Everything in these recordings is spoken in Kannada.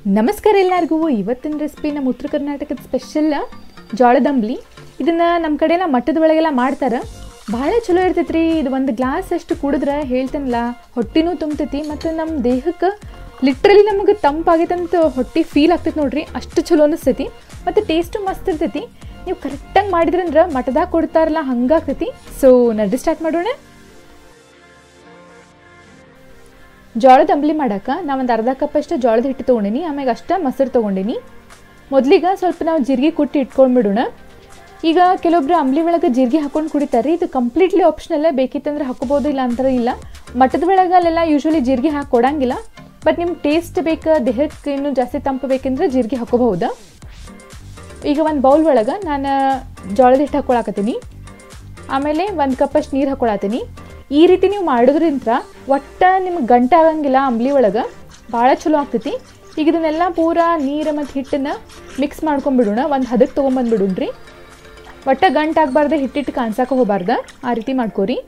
ನಮಸ್ಕಾರ ಎಲ್ಲರಿಗೂ ಇವತ್ತಿನ ರೆಸಿಪಿ ನಮ್ಮ ಉತ್ತರ ಕರ್ನಾಟಕದ ಸ್ಪೆಷಲ್ ಜೋಳದ ಅಂಬ್ಲಿ ಇದನ್ನು ನಮ್ಮ ಕಡೆನ ಮಟ್ಟದ ಒಳಗೆಲ್ಲ ಮಾಡ್ತಾರೆ ಭಾಳ ಚಲೋ ಇರ್ತೈತೆ ರೀ ಇದು ಒಂದು ಗ್ಲಾಸ್ ಅಷ್ಟು ಕುಡಿದ್ರೆ ಹೇಳ್ತೇನಲ್ಲ ಹೊಟ್ಟಿನೂ ತುಂಬ್ತೈತಿ ಮತ್ತು ನಮ್ಮ ದೇಹಕ್ಕೆ ಲಿಟ್ರಲಿ ನಮಗೆ ತಂಪಾಗೈತಂತ ಹೊಟ್ಟೆ ಫೀಲ್ ಆಗ್ತೈತೆ ನೋಡ್ರಿ ಅಷ್ಟು ಚಲೋ ಅನಿಸ್ತೈತಿ ಮತ್ತು ಟೇಸ್ಟು ಮಸ್ತ್ ಇರ್ತೈತಿ ನೀವು ಕರೆಕ್ಟಾಗಿ ಮಾಡಿದ್ರಂದ್ರೆ ಮಠದಾಗ ಕೊಡ್ತಾರಲ್ಲ ಹಂಗಾಗ್ತೈತಿ ಸೊ ನಡ್ರಿ ಸ್ಟಾರ್ಟ್ ಮಾಡೋಣ ಜೋಳದ ಅಂಬ್ಲಿ ಮಾಡಕ್ಕೆ ನಾವು ಒಂದು ಅರ್ಧ ಕಪ್ ಅಷ್ಟು ಜೋಳದ ಹಿಟ್ಟು ತೊಗೊಂಡಿನಿ ಆಮ್ಯಾಗ ಅಷ್ಟು ಮೊಸರು ತೊಗೊಂಡಿನಿ ಮೊದಲಿಗೆ ಸ್ವಲ್ಪ ನಾವು ಜೀರಿಗೆ ಕುಟ್ಟಿ ಇಟ್ಕೊಂಡ್ಬಿಡೋಣ ಈಗ ಕೆಲವೊಬ್ರು ಅಂಬ್ಲಿ ಒಳಗೆ ಜೀರಿಗೆ ಹಾಕೊಂಡು ಕುಡಿತಾರೆ ಇದು ಕಂಪ್ಲೀಟ್ಲಿ ಆಪ್ಷನಲ್ ಬೇಕಿತ್ತಂದ್ರೆ ಹಾಕೋಬೋದು ಇಲ್ಲ ಅಂತಾರೆ ಇಲ್ಲ ಮಠದ ಒಳಗೆ ಅಲ್ಲೆಲ್ಲ ಯೂಶ್ವಲಿ ಜೀರಿಗೆ ಹಾಕಿ ಕೊಡಂಗಿಲ್ಲ ಬಟ್ ನಿಮ್ಗೆ ಟೇಸ್ಟ್ ಬೇಕು ದೇಹಕ್ಕೆ ಇನ್ನೂ ಜಾಸ್ತಿ ತಂಪು ಬೇಕೆಂದ್ರೆ ಜೀರಿಗೆ ಹಾಕೋಬಹುದು ಈಗ ಒಂದು ಬೌಲ್ ಒಳಗೆ ನಾನು ಜೋಳದ ಹಿಟ್ಟು ಹಾಕೊಳಕತ್ತೀನಿ ಆಮೇಲೆ ಒಂದು ಕಪ್ಪಷ್ಟು ನೀರು ಹಾಕೊಳತ್ತೀನಿ ಈ ರೀತಿ ನೀವು ಮಾಡೋದ್ರಿಂದ ಒಟ್ಟ ನಿಮ್ಗೆ ಗಂಟೆ ಆಗಂಗಿಲ್ಲ ಅಂಬ್ಲಿ ಒಳಗೆ ಭಾಳ ಚಲೋ ಆಗ್ತೈತಿ ಈಗ ಇದನ್ನೆಲ್ಲ ಪೂರ ನೀರು ಮತ್ತು ಹಿಟ್ಟನ್ನು ಮಿಕ್ಸ್ ಮಾಡ್ಕೊಂಡ್ಬಿಡೋಣ ಒಂದು ಹದಕ್ಕೆ ತೊಗೊಂಬಂದ್ಬಿಡುಣ್ರಿ ಒಟ್ಟ ಗಂಟು ಆಗಬಾರ್ದು ಹಿಟ್ಟಿಟ್ಟು ಕಾಣ್ಸಕ್ಕೆ ಹೋಗ್ಬಾರ್ದು ಆ ರೀತಿ ಮಾಡ್ಕೋರಿ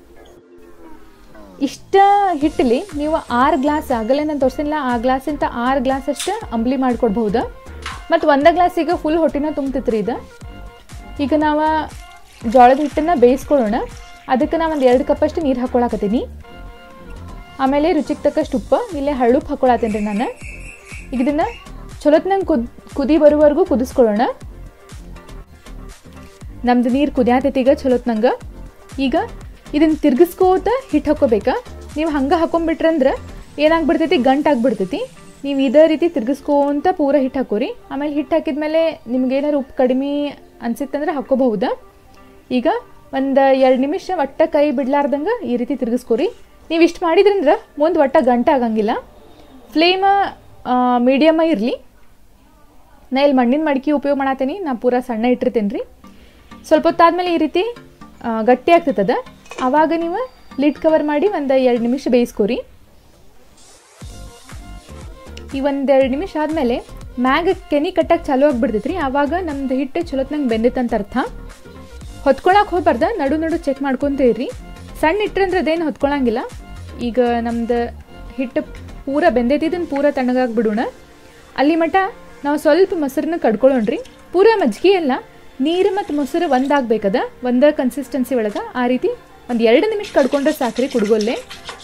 ಇಷ್ಟ ಹಿಟ್ಟಲ್ಲಿ ನೀವು ಆರು ಗ್ಲಾಸ್ ಆಗಲೇ ನಾನು ತೋರಿಸಿಲ್ಲ ಆ ಗ್ಲಾಸಿಂದ ಆರು ಗ್ಲಾಸ್ ಅಷ್ಟು ಅಂಬ್ಲಿ ಮಾಡಿಕೊಡ್ಬಹುದು ಮತ್ತು ಒಂದೇ ಗ್ಲಾಸಿಗೆ ಫುಲ್ ಹೊಟ್ಟಿನ ತುಂಬ್ತೈತ್ರಿ ಇದು ಈಗ ನಾವು ಜೋಳದ ಹಿಟ್ಟನ್ನು ಬೇಯಿಸ್ಕೊಳ್ಳೋಣ ಅದಕ್ಕೆ ನಾನು ಒಂದು ಎರಡು ಕಪ್ಪಷ್ಟು ನೀರು ಹಾಕ್ಕೊಳಕತ್ತೀನಿ ಆಮೇಲೆ ರುಚಿಗೆ ತಕ್ಕಷ್ಟು ಉಪ್ಪು ಇಲ್ಲೇ ಹಳ್ಳುಪ್ಪು ಹಾಕ್ಕೊಳತ್ತೀನಿ ರೀ ನಾನು ಈಗ ಇದನ್ನು ಚಲೋತ್ನಂಗೆ ಕುದ್ ಕುದಿ ಬರುವವರೆಗೂ ಕುದಿಸ್ಕೊಳ್ಳೋಣ ನಮ್ದು ನೀರು ಕುದಿಯಾತೈತಿ ಈಗ ಚಲೋತ್ನಂಗೆ ಈಗ ಇದನ್ನು ತಿರ್ಗಿಸ್ಕೋತ ಹಿಟ್ಟು ಹಾಕ್ಕೋಬೇಕಾ ನೀವು ಹಂಗೆ ಹಾಕೊಂಡ್ಬಿಟ್ರಂದ್ರೆ ಏನಾಗ್ಬಿಡ್ತೈತಿ ಗಂಟು ಆಗ್ಬಿಡ್ತೈತಿ ನೀವು ಇದೇ ರೀತಿ ತಿರ್ಗಿಸ್ಕೊಂತ ಪೂರ ಹಿಟ್ಟು ಹಾಕೋರಿ ಆಮೇಲೆ ಹಿಟ್ಟು ಹಾಕಿದ್ಮೇಲೆ ನಿಮ್ಗೆ ಏನಾದ್ರು ಉಪ್ಪು ಕಡಿಮೆ ಅನ್ಸಿತ್ತಂದ್ರೆ ಹಾಕ್ಕೋಬಹುದಾ ಈಗ ಒಂದು ಎರಡು ನಿಮಿಷ ಒಟ್ಟ ಕೈ ಬಿಡ್ಲಾರ್ದಂಗೆ ಈ ರೀತಿ ತಿರ್ಗಿಸ್ಕೋರಿ ನೀವು ಇಷ್ಟು ಮಾಡಿದ್ರಂದ್ರೆ ಮುಂದೆ ಒಟ್ಟ ಗಂಟೆ ಆಗಂಗಿಲ್ಲ ಫ್ಲೇಮ ಮೀಡಿಯಮ ಇರಲಿ ನಾ ಇಲ್ಲಿ ಮಣ್ಣಿನ ಮಡಿಕೆ ಉಪಯೋಗ ಮಾಡತ್ತೀನಿ ನಾ ಪೂರ ಸಣ್ಣ ಇಟ್ಟಿರ್ತೀನಿ ರೀ ಸ್ವಲ್ಪ ಹೊತ್ತಾದ್ಮೇಲೆ ಈ ರೀತಿ ಆ, ಗಟ್ಟಿ ಆಗ್ತೈತದ ಆವಾಗ ನೀವು ಲಿಡ್ ಕವರ್ ಮಾಡಿ ಒಂದು ಎರಡು ನಿಮಿಷ ಬೇಯಿಸ್ಕೋರಿ ಈ ಒಂದೆರಡು ನಿಮಿಷ ಆದಮೇಲೆ ಮ್ಯಾಗ ಕೆನಿ ಕಟ್ಟಕ್ಕೆ ಚಾಲೂ ಆಗಿಬಿಡ್ತೈತೆ ರೀ ಆವಾಗ ನಮ್ದು ಹಿಟ್ಟು ಚಲೋತ್ನಂಗೆ ಬೆಂದಿತ್ತಂತ ಅರ್ಥ ಹೊತ್ಕೊಳಕ್ಕೆ ಹೋಗ್ಬಾರ್ದ ನಡು ನಡು ಚೆಕ್ ಮಾಡ್ಕೊತ ಇರ್ರಿ ಸಣ್ಣ ಇಟ್ರಂದ್ರೆ ಅದೇನು ಹೊತ್ಕೊಳಂಗಿಲ್ಲ ಈಗ ನಮ್ದು ಹಿಟ್ಟು ಪೂರ ಬೆಂದೈತಿ ಇದನ್ನು ಪೂರ ತಣ್ಣಗಾಗಿ ಬಿಡೋಣ ಅಲ್ಲಿ ಮಟ ನಾವು ಸ್ವಲ್ಪ ಮೊಸರನ್ನ ಕಡ್ಕೊಳ್ಳೋಣ್ರಿ ಪೂರ ಮಜ್ಜಿಗೆ ಎಲ್ಲ ನೀರು ಮತ್ತು ಮೊಸರು ಒಂದಾಗಬೇಕದ ಒಂದೇ ಕನ್ಸಿಸ್ಟೆನ್ಸಿ ಒಳಗೆ ಆ ರೀತಿ ಒಂದು ಎರಡು ನಿಮಿಷ ಕಡ್ಕೊಂಡ್ರೆ ಸಾಕ್ರಿ ಕುಡ್ಗೊಲ್ಲೆ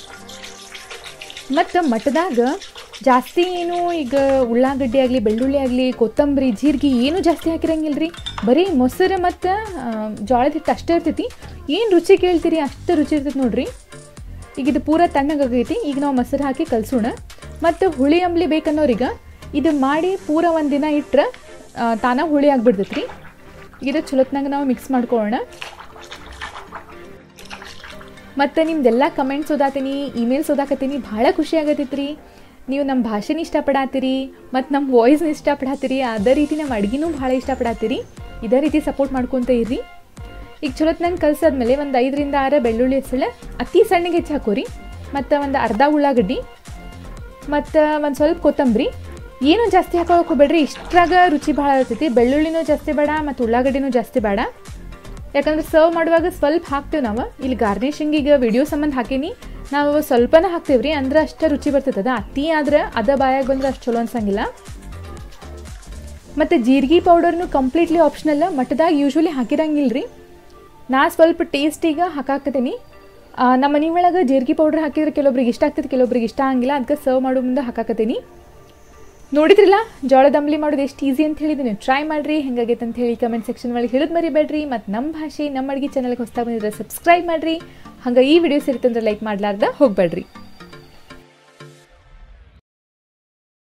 ಮತ್ತು ಮಠದಾಗ ಜಾಸ್ತಿ ಏನು ಈಗ ಉಳ್ಳಾಗಡ್ಡಿ ಆಗಲಿ ಬೆಳ್ಳುಳ್ಳಿ ಆಗಲಿ ಕೊತ್ತಂಬರಿ ಜೀರಿಗೆ ಏನು ಜಾಸ್ತಿ ಹಾಕಿರಂಗಿಲ್ಲ ರೀ ಬರೀ ಮೊಸರು ಮತ್ತು ಜೋಳದ ಹಿಟ್ಟು ಅಷ್ಟೇ ಇರ್ತೈತಿ ಏನು ರುಚಿ ಕೇಳ್ತೀರಿ ಅಷ್ಟು ರುಚಿ ಇರ್ತೈತಿ ನೋಡ್ರಿ ಈಗ ಇದು ಪೂರ ತಣ್ಣಗಾಗೈತಿ ಈಗ ನಾವು ಮೊಸರು ಹಾಕಿ ಕಲಸೋಣ ಮತ್ತು ಹುಳಿ ಅಂಬ್ಲಿ ಬೇಕನ್ನೋರಿಗೆ ಇದು ಮಾಡಿ ಪೂರ ಒಂದು ದಿನ ಇಟ್ರೆ ತಾನ ಹುಳಿ ಆಗಿಬಿಡ್ತೈತಿ ರೀ ಇದು ಚಲೋತ್ನಾಗ ನಾವು ಮಿಕ್ಸ್ ಮಾಡ್ಕೊಳ್ಳೋಣ ಮತ್ತು ನಿಮ್ದೆಲ್ಲ ಕಮೆಂಟ್ಸ್ ಓದಾತೀನಿ ಇಮೇಲ್ಸ್ ಓದಾಕತ್ತೀನಿ ಭಾಳ ಖುಷಿ ಆಗತ್ತೈತಿ ರೀ ನೀವು ನಮ್ಮ ಭಾಷೆನ ಇಷ್ಟಪಡತ್ತೀರಿ ಮತ್ತು ನಮ್ಮ ವಾಯ್ಸ್ನ ಇಷ್ಟಪಡತ್ತೀರಿ ಅದೇ ರೀತಿ ನಮ್ಮ ಅಡುಗೆನೂ ಭಾಳ ಇಷ್ಟಪಡತ್ತೀರಿ ಇದೇ ರೀತಿ ಸಪೋರ್ಟ್ ಮಾಡ್ಕೊತ ಇರ್ರಿ ಈಗ ಚಲೋತ್ನಂಗೆ ಕಲ್ಸಾದ್ಮೇಲೆ ಒಂದು ಐದರಿಂದ ಆರು ಬೆಳ್ಳುಳ್ಳಿ ಹೆಸಳೆ ಅತಿ ಸಣ್ಣಗೆ ಹೆಚ್ಚು ಹಾಕೋರಿ ಮತ್ತು ಒಂದು ಅರ್ಧ ಉಳ್ಳಾಗಡ್ಡಿ ಮತ್ತು ಒಂದು ಸ್ವಲ್ಪ ಕೊತ್ತಂಬರಿ ಏನು ಜಾಸ್ತಿ ಹಾಕೋಕೆ ಹೋಗ್ಬೇಡ್ರಿ ಇಷ್ಟ್ರಾಗ ರುಚಿ ಭಾಳ ಇರ್ತೈತಿ ಬೆಳ್ಳುಳ್ಳಿನೂ ಜಾಸ್ತಿ ಬೇಡ ಮತ್ತು ಉಳ್ಳಾಗಡ್ಡಿನೂ ಜಾಸ್ತಿ ಬೇಡ ಯಾಕಂದ್ರೆ ಸರ್ವ್ ಮಾಡುವಾಗ ಸ್ವಲ್ಪ ಹಾಕ್ತೇವೆ ನಾವು ಇಲ್ಲಿ ಗಾರ್ನಿಶಿಂಗಿಗೆ ವಿಡಿಯೋ ಸಂಬಂಧ ಹಾಕೀನಿ ನಾವು ಸ್ವಲ್ಪನ ಹಾಕ್ತೇವೆ ರೀ ಅಂದ್ರೆ ಅಷ್ಟೇ ರುಚಿ ಬರ್ತೈತದ ಅತಿ ಆದ್ರೆ ಅದ ಬಾಯಾಗ ಬಂದ್ರೆ ಅಷ್ಟು ಚಲೋ ಅನ್ಸಂಗಿಲ್ಲ ಮತ್ತು ಜೀರಿಗೆ ಪೌಡರ್ನು ಕಂಪ್ಲೀಟ್ಲಿ ಆಪ್ಷನಲ್ ಮಟ್ಟದಾಗ ಯೂಶ್ವಲಿ ಹಾಕಿರಂಗಿಲ್ಲ ರೀ ನಾ ಸ್ವಲ್ಪ ಟೇಸ್ಟಿಗೆ ಹಾಕಾಕತ್ತೀನಿ ನಮ್ಮ ಮನೆ ಒಳಗೆ ಜೀರಿಗೆ ಪೌಡರ್ ಹಾಕಿದ್ರೆ ಕೆಲವೊಬ್ರಿಗೆ ಇಷ್ಟ ಆಗ್ತೈತೆ ಕೆಲವೊಬ್ರಿಗೆ ಇಷ್ಟ ಆಗಿಲ್ಲ ಅದಕ್ಕೆ ಸರ್ವ್ ಮಾಡೋ ಮುಂದೆ ಹಾಕಾಕತ್ತೀನಿ ನೋಡಿದ್ರಲ್ಲ ಜೋಳದ ಅಂಬ್ಲಿ ಮಾಡೋದು ಎಷ್ಟು ಈಸಿ ಅಂತ ಹೇಳಿದ್ರೆ ನೀವು ಟ್ರೈ ಮಾಡಿರಿ ಹೆಂಗಾಗೈತೆ ಅಂತ ಹೇಳಿ ಕಮೆಂಟ್ ಸೆಕ್ಷನ್ ಒಳಗೆ ಹೇಳೋದು ಮರಿಬೇಡ್ರಿ ಮತ್ತು ನಮ್ಮ ಭಾಷೆ ನಮ್ಮ ಅಡುಗೆ ಚಾನಲ್ಗೆ ಹೊಸ್ತಾ ಬಂದಿದ್ರೆ ಸಬ್ಸ್ಕ್ರೈಬ್ ಮಾಡಿರಿ ಹಂಗೆ ಈ ವಿಡಿಯೋಸ್ ಇರ್ತಂದ್ರೆ ಲೈಕ್ ಮಾಡ್ಲಾರ್ದ ಹೋಗ್ಬೇಡ್ರಿ